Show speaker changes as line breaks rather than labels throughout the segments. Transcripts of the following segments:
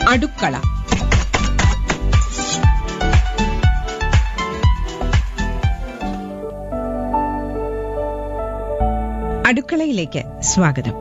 അടുക്കള അടുക്കളയിലേക്ക് സ്വാഗതം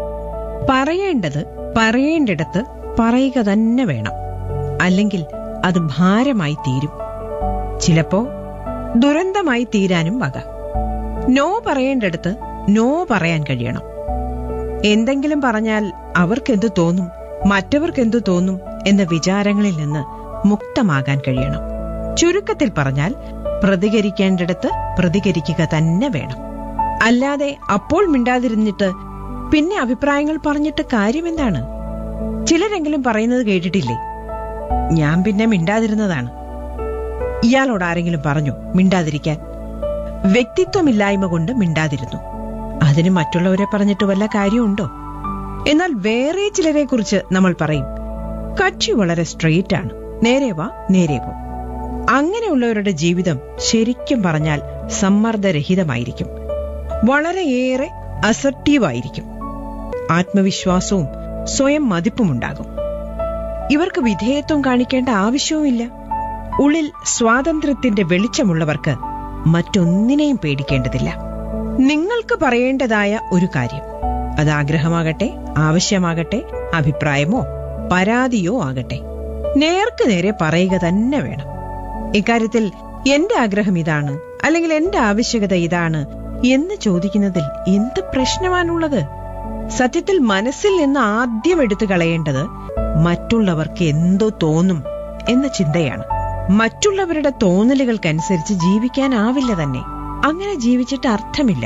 പറയേണ്ടത് പറയേണ്ടിടത്ത് പറയുക തന്നെ വേണം അല്ലെങ്കിൽ അത് ഭാരമായി തീരും ചിലപ്പോ ദുരന്തമായി തീരാനും വക നോ പറയേണ്ടിടത്ത് നോ പറയാൻ കഴിയണം എന്തെങ്കിലും പറഞ്ഞാൽ അവർക്കെന്തു തോന്നും മറ്റവർക്കെന്തു തോന്നും എന്ന വിചാരങ്ങളിൽ നിന്ന് മുക്തമാകാൻ കഴിയണം ചുരുക്കത്തിൽ പറഞ്ഞാൽ പ്രതികരിക്കേണ്ടിടത്ത് പ്രതികരിക്കുക തന്നെ വേണം അല്ലാതെ അപ്പോൾ മിണ്ടാതിരുന്നിട്ട് പിന്നെ അഭിപ്രായങ്ങൾ പറഞ്ഞിട്ട് കാര്യമെന്താണ് ചിലരെങ്കിലും പറയുന്നത് കേട്ടിട്ടില്ലേ ഞാൻ പിന്നെ മിണ്ടാതിരുന്നതാണ് ഇയാളോട് ആരെങ്കിലും പറഞ്ഞു മിണ്ടാതിരിക്കാൻ വ്യക്തിത്വമില്ലായ്മ കൊണ്ട് മിണ്ടാതിരുന്നു അതിന് മറ്റുള്ളവരെ പറഞ്ഞിട്ട് വല്ല കാര്യമുണ്ടോ എന്നാൽ വേറെ ചിലരെ കുറിച്ച് നമ്മൾ പറയും കക്ഷി വളരെ സ്ട്രെയിറ്റ് ആണ് നേരെ വാ നേരെ പോ അങ്ങനെയുള്ളവരുടെ ജീവിതം ശരിക്കും പറഞ്ഞാൽ സമ്മർദ്ദരഹിതമായിരിക്കും വളരെയേറെ അസർട്ടീവായിരിക്കും ആത്മവിശ്വാസവും സ്വയം മതിപ്പുമുണ്ടാകും ഇവർക്ക് വിധേയത്വം കാണിക്കേണ്ട ആവശ്യവുമില്ല ഉള്ളിൽ സ്വാതന്ത്ര്യത്തിന്റെ വെളിച്ചമുള്ളവർക്ക് മറ്റൊന്നിനെയും പേടിക്കേണ്ടതില്ല നിങ്ങൾക്ക് പറയേണ്ടതായ ഒരു കാര്യം അത് ആഗ്രഹമാകട്ടെ ആവശ്യമാകട്ടെ അഭിപ്രായമോ പരാതിയോ ആകട്ടെ നേർക്ക് നേരെ പറയുക തന്നെ വേണം ഇക്കാര്യത്തിൽ എന്റെ ആഗ്രഹം ഇതാണ് അല്ലെങ്കിൽ എന്റെ ആവശ്യകത ഇതാണ് എന്ന് ചോദിക്കുന്നതിൽ എന്ത് പ്രശ്നമാണുള്ളത് സത്യത്തിൽ മനസ്സിൽ നിന്ന് ആദ്യം എടുത്തു കളയേണ്ടത് മറ്റുള്ളവർക്ക് എന്തോ തോന്നും എന്ന ചിന്തയാണ് മറ്റുള്ളവരുടെ തോന്നലുകൾക്കനുസരിച്ച് ജീവിക്കാനാവില്ല തന്നെ അങ്ങനെ ജീവിച്ചിട്ട് അർത്ഥമില്ല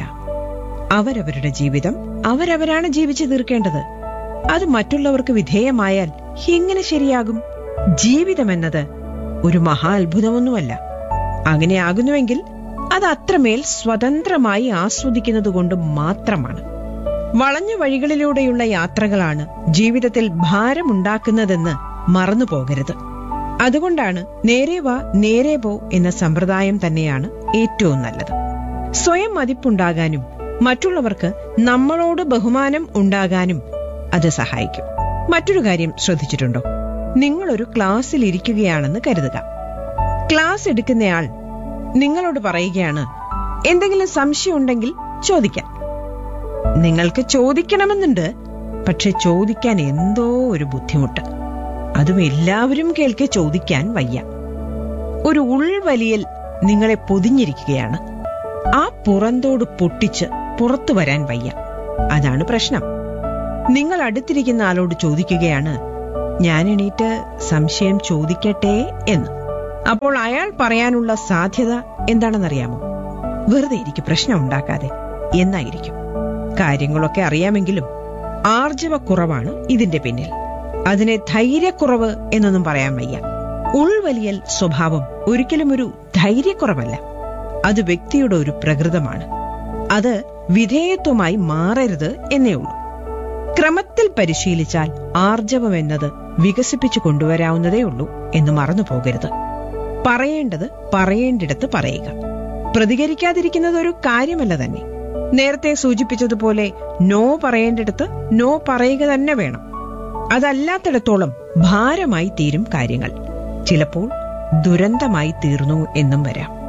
അവരവരുടെ ജീവിതം അവരവരാണ് ജീവിച്ചു തീർക്കേണ്ടത് അത് മറ്റുള്ളവർക്ക് വിധേയമായാൽ എങ്ങനെ ശരിയാകും ജീവിതമെന്നത് ഒരു മഹാ അത്ഭുതമൊന്നുമല്ല അങ്ങനെ ആകുന്നുവെങ്കിൽ അത് അത്രമേൽ സ്വതന്ത്രമായി ആസ്വദിക്കുന്നത് കൊണ്ട് മാത്രമാണ് വളഞ്ഞ വഴികളിലൂടെയുള്ള യാത്രകളാണ് ജീവിതത്തിൽ ഭാരമുണ്ടാക്കുന്നതെന്ന് മറന്നു പോകരുത് അതുകൊണ്ടാണ് നേരെ വാ നേരെ പോ എന്ന സമ്പ്രദായം തന്നെയാണ് ഏറ്റവും നല്ലത് സ്വയം മതിപ്പുണ്ടാകാനും മറ്റുള്ളവർക്ക് നമ്മളോട് ബഹുമാനം ഉണ്ടാകാനും അത് സഹായിക്കും മറ്റൊരു കാര്യം ശ്രദ്ധിച്ചിട്ടുണ്ടോ നിങ്ങളൊരു ക്ലാസ്സിൽ ഇരിക്കുകയാണെന്ന് കരുതുക ക്ലാസ് എടുക്കുന്നയാൾ നിങ്ങളോട് പറയുകയാണ് എന്തെങ്കിലും സംശയം ഉണ്ടെങ്കിൽ ചോദിക്കാൻ നിങ്ങൾക്ക് ചോദിക്കണമെന്നുണ്ട് പക്ഷെ ചോദിക്കാൻ എന്തോ ഒരു ബുദ്ധിമുട്ട് അതും എല്ലാവരും കേൾക്കെ ചോദിക്കാൻ വയ്യ ഒരു ഉൾവലിയൽ നിങ്ങളെ പൊതിഞ്ഞിരിക്കുകയാണ് ആ പുറന്തോട് പൊട്ടിച്ച് പുറത്തു വരാൻ വയ്യ അതാണ് പ്രശ്നം നിങ്ങൾ അടുത്തിരിക്കുന്ന ആളോട് ചോദിക്കുകയാണ് ഞാൻ എണീറ്റ് സംശയം ചോദിക്കട്ടെ എന്ന് അപ്പോൾ അയാൾ പറയാനുള്ള സാധ്യത എന്താണെന്നറിയാമോ വെറുതെ എനിക്ക് പ്രശ്നം ഉണ്ടാക്കാതെ എന്നായിരിക്കും കാര്യങ്ങളൊക്കെ അറിയാമെങ്കിലും ആർജവക്കുറവാണ് ഇതിന്റെ പിന്നിൽ അതിനെ ധൈര്യക്കുറവ് എന്നൊന്നും പറയാൻ വയ്യ ഉൾവലിയൽ സ്വഭാവം ഒരിക്കലും ഒരു ധൈര്യക്കുറവല്ല അത് വ്യക്തിയുടെ ഒരു പ്രകൃതമാണ് അത് വിധേയത്വമായി മാറരുത് എന്നേ ഉള്ളൂ ക്രമത്തിൽ പരിശീലിച്ചാൽ ആർജവം എന്നത് വികസിപ്പിച്ചു കൊണ്ടുവരാവുന്നതേ ഉള്ളൂ എന്ന് മറന്നു പോകരുത് പറയേണ്ടത് പറയേണ്ടിടത്ത് പറയുക പ്രതികരിക്കാതിരിക്കുന്നത് ഒരു കാര്യമല്ല തന്നെ നേരത്തെ സൂചിപ്പിച്ചതുപോലെ നോ പറയേണ്ടിടത്ത് നോ പറയുക തന്നെ വേണം അതല്ലാത്തിടത്തോളം ഭാരമായി തീരും കാര്യങ്ങൾ ചിലപ്പോൾ ദുരന്തമായി തീർന്നു എന്നും വരാം